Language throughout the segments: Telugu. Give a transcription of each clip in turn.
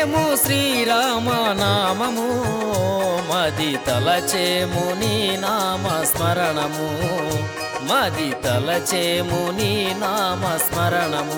పాడేము శ్రీరామ నామము మది తలచేము నీ నామ స్మరణము మది తలచేము నీ నామ స్మరణము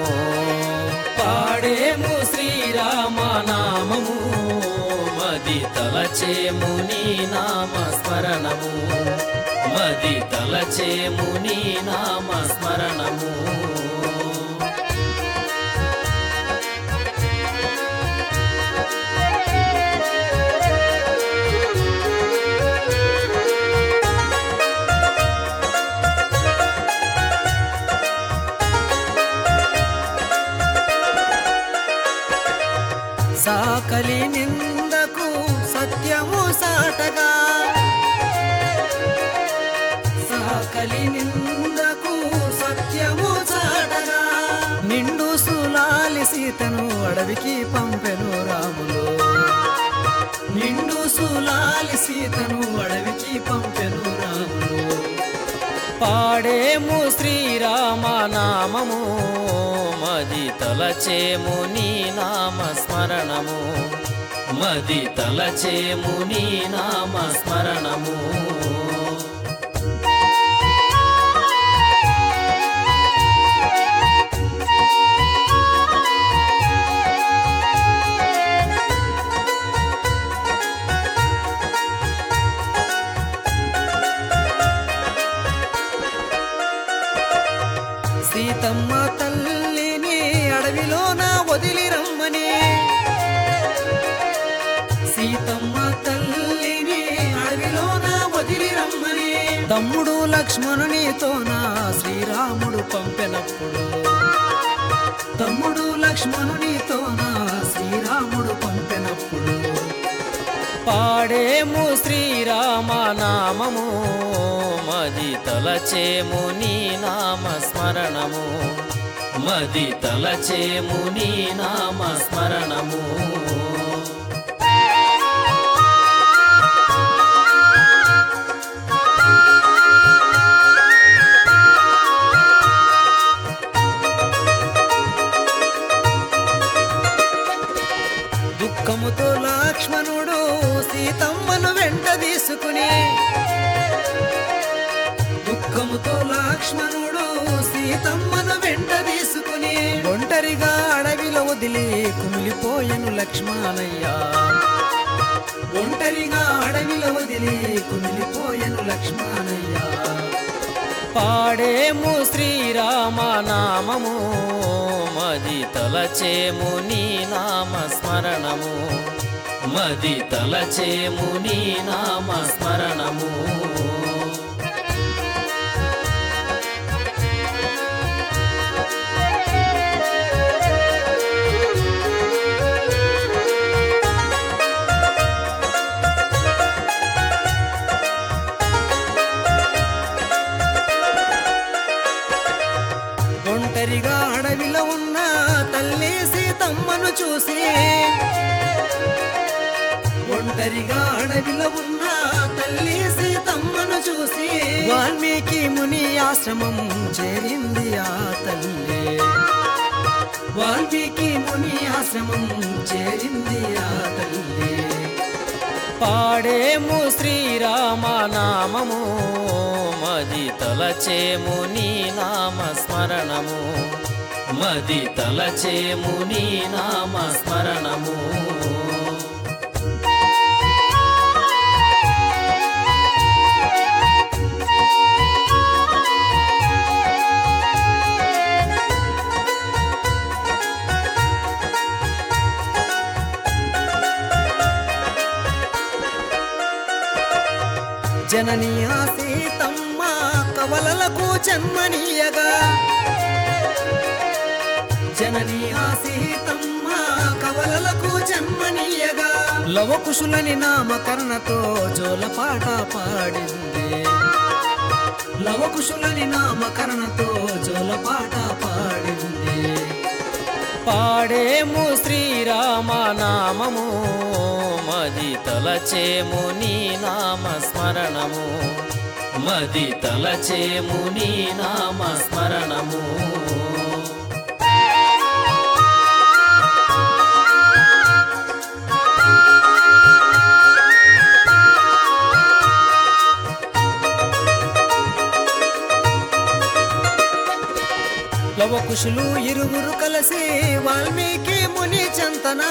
పాడేము శ్రీరామ నామము మది తలచేము నీ నామ స్మరణము మది తలచేము నీ నామ స్మరణము సాకలి నిందకు సత్యము సాటగా సాకలి నిందకు సత్యము చాటగా నిండు సులాలి సీతను అడవికి పంపెను రాములు నిండు సులాలి సీతను అడవికి పంపెను రాములు పాడేము శ్రీరామ నామము మది తలచేము నీ నామ స్మరణము మది తలచేము నీ నామ స్మరణము సీతమ్మ తల్లిని అడవిలోన వదిలి రమ్మని సీతమ్మ తల్లిని అడవిలోన వదిలి రమ్మని తమ్ముడు లక్ష్మణునితోన శ్రీరాముడు పంపినప్పుడు తమ్ముడు లక్ష్మణునితోన శ్రీరాముడు పంపినప్పుడు పాడేము శ్రీరామ నామము మది తలచేము నీ నామ స్మరణము మది తలచేము నీ నామ స్మరణము దుఃఖముతో లక్ష్మణుడు సీతమ్మను వెంట తీసుకుని దుఃఖముతో లక్ష్మణుడు సీతమ్మను వెంట తీసుకుని ఒంటరిగా అడవిలో వదిలి కుమిలిపోయెను లక్ష్మణయ్య ఒంటరిగా అడవిలో వదిలి కుమిలిపోయెను లక్ష్మణయ్య పాడేము శ్రీరామ నామము మది తలచేము నీ నామ స్మరణము మది తలచేము నీ నామ స్మరణము ఒంటరిగా అడవిలో ఉన్న తల్లి సీతమ్మను చూసి ఒంటరిగా అడవిలో ఉన్న తల్లి సీతమ్మను చూసి వాల్మీకి ముని ఆశ్రమం చేరింది ఆ తల్లి వాల్మీకి ముని ఆశ్రమం చేరింది ఆ తల్లి పాడేము శ్రీరామ నామము మది తలచేము నీ నామ స్మరణము మది తలచేము నీ నామ స్మరణము జనని ఆ సీతమ్మ కవలలకు జన్మనీయగా జనని ఆ సీతమ్మ కవలలకు జన్మనీయగా లవకుశులని నామకరణతో జోలపాట పాడింది లవకుశులని నామకరణతో జోలపాట పాడింది పాడేము శ్రీరామ నామము మది తలచేము నీ నామ స్మరణము మది తలచేము నీ నామ స్మరణము లవకుశులు ఇరువురు కలిసి వాల్మీకి ముని చంతన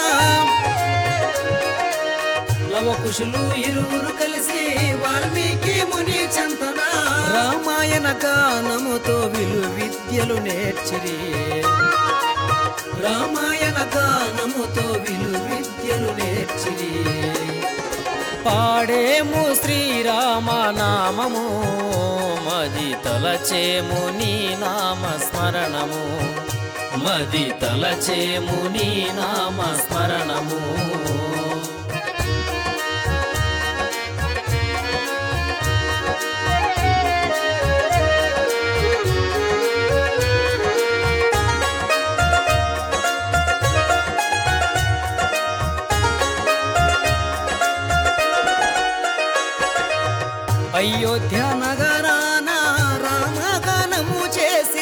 లవకుశులు ఇరువురు కలిసి వాల్మీకి ముని చంతన రామాయణ గానముతో విలు విద్యలు నేర్చిరి రామాయణ గానముతో విలు విద్యలు నేర్చిరి పాడేము శ్రీరామ నామము మది తలచేము నీ నామ స్మరణము మది తలచేము నీ నామ స్మరణము అయోధ్య నగరాన రామగానము చేసి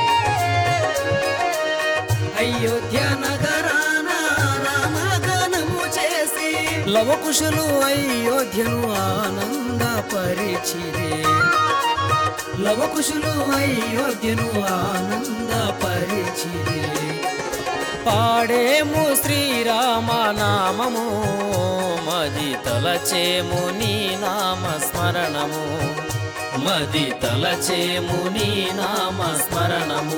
అయోధ్య నగరాన రామగానము చేసి లవకుశులు అయోధ్యను ఆనందపరిచిరే లవకుశులు అయోధ్యను ఆనందపరిచిరే పాడేము శ్రీరామ నామము మది తలచేము నీ నామ స్మరణము మది తలచేము నీ నామ స్మరణము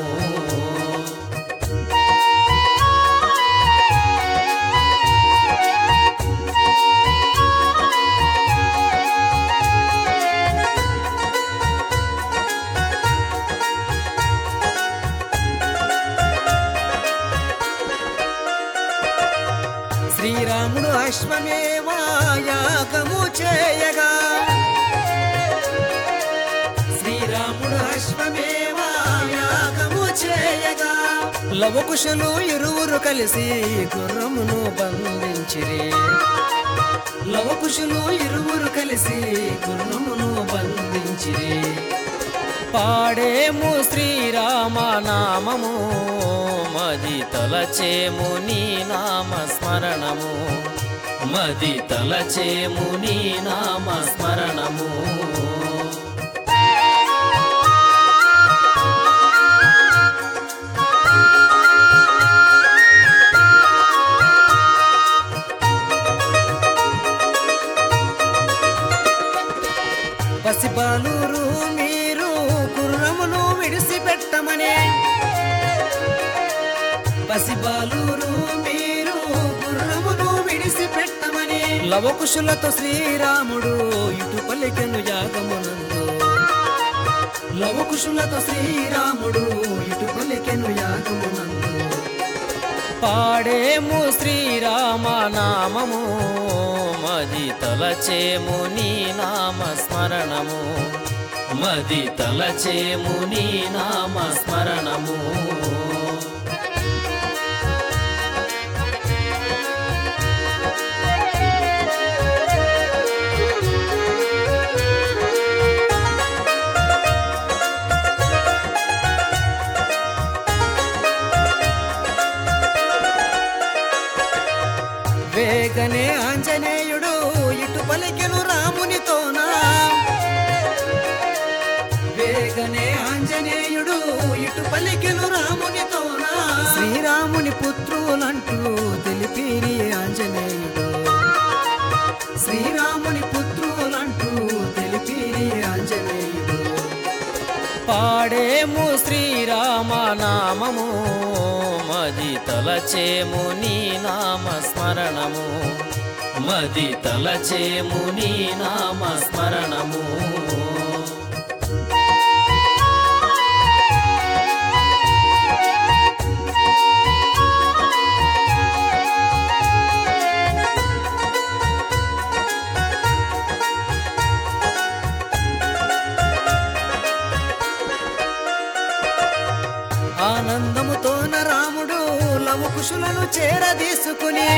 శ్రీరాముడు అశ్వమేవా యాగము చేయగా శ్రీరాముడు అశ్వమేవా యాగము చేయగా లవకుశులు ఇరువురు కలిసి గుర్రమును బంధించిరి లవకుశులు ఇరువురు కలిసి గుర్రమును బంధించిరి పాడేము శ్రీరామ నామము మది తలచేము నీ నామ స్మరణము మది తలచేము నీ నామ స్మరణము పసిబాలురు మీరు గుర్రమును విడిసిపెట్టమనే పసిబాలురు మీరు గుర్రమును విడిసిపెట్టమని లవకుశులతో శ్రీరాముడు ఇటు పలికెను యాగమునందు లవకుశులతో శ్రీరాముడు ఇటు పలికెను యాగమునందు పాడేము శ్రీరామ నామము మది తలచేము నీ నామ స్మరణము మది తలచేము నీ నామ స్మరణము వేగనే ఆంజనేయుడు ఇటు పలికెను రామునితోనా వేగనే ఆంజనేయుడు ఇటు పలికెను రామునితోనా శ్రీరాముని పుత్రులంటూ తెలిపిరి ఆంజనేయుడు శ్రీరాముని పుత్రులంటూ తెలిపిరి ఆంజనేయుడు పాడేము శ్రీరామ నామము మది తలచేము నీ నామ స్మరణము మది తలచేము నీ నామ స్మరణము ఆనందముతోన రాముడు లవకుశులను చేరదీసుకుని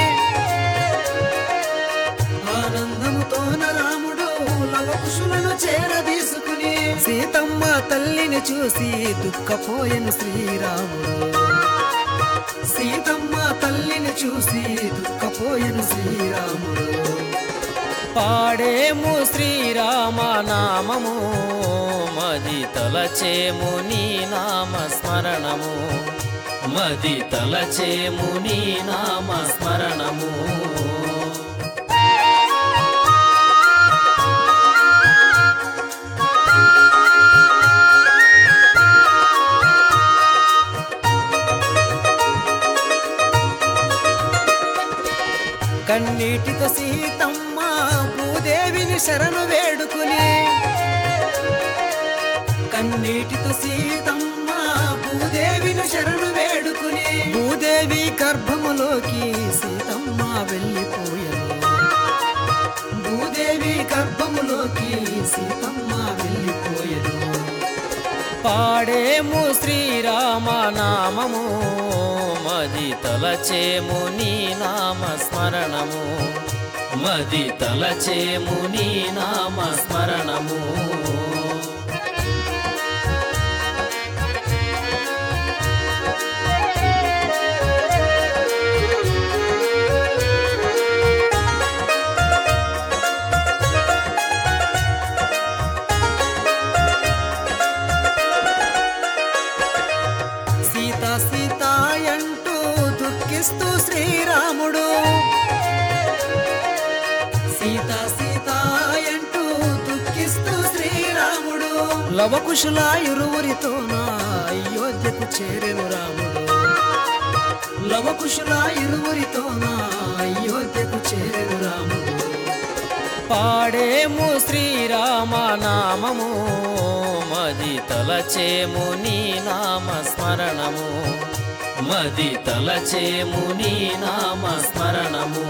ఆనందముతోన రాముడు లవకుశులను చేరదీసుకుని సీతమ్మ తల్లిని చూసి దుఃఖపోయెను శ్రీరాముడు సీతమ్మ తల్లిని చూసి దుఃఖపోయెను శ్రీరాముడు పాడేము శ్రీరామ నామము మది తలచేము నీ నామ స్మరణము మది తలచేము నీ నామ స్మరణము కన్నీటితో సీతమ్మ భూదేవిని శరణు వేడుకుని కన్నీటితో సీతమ్మ భూదేవిని శరణు వేడుకుని భూదేవి గర్భములోకి సీతమ్మ వెళ్ళిపోయాను భూదేవి గర్భములోకి సీతమ్మ వెళ్ళిపోయాను పాడేము శ్రీరామ నామము మది తలచేము నీ నామ స్మరణము మది తలచేము నీ నామ స్మరణము సీత సీత అంటూ దుఃఖిస్తూ శ్రీరాముడు సీత సీత అంటూ దుఃఖిస్తూ శ్రీరాముడు లవకుశుల ఇరువురితో నా అయోధ్యకు చేరెను రాముడు లవకుశుల ఇరువురితో నా అయోధ్యకు చేరెను రాముడు పాడేము శ్రీరామ నామము మది తలచేము నీ నామ స్మరణము మది తలచేము నీ నామ స్మరణము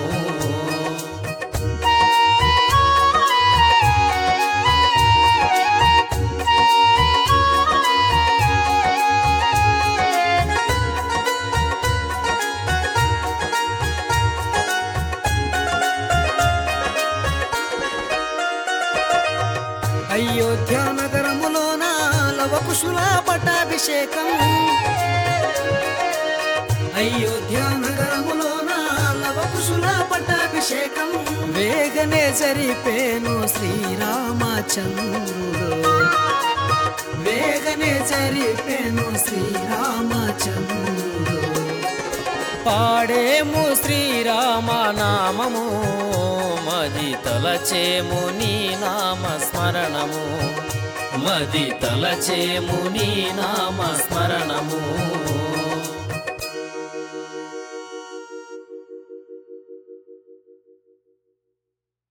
అయోధ్య నగరములోన లవకుశుల పట్టాభిషేకం అయోధ్య నగరములోన లవకుశుల పట్టాభిషేకం వేగనే జరిపేను శ్రీరామచంద్రుడు వేగనే జరిపేను శ్రీరామచంద్రుడు పాడేము శ్రీరామ నామము మది తలచేము నీ నామ స్మరణము మది తలచేము నీ నామ స్మరణము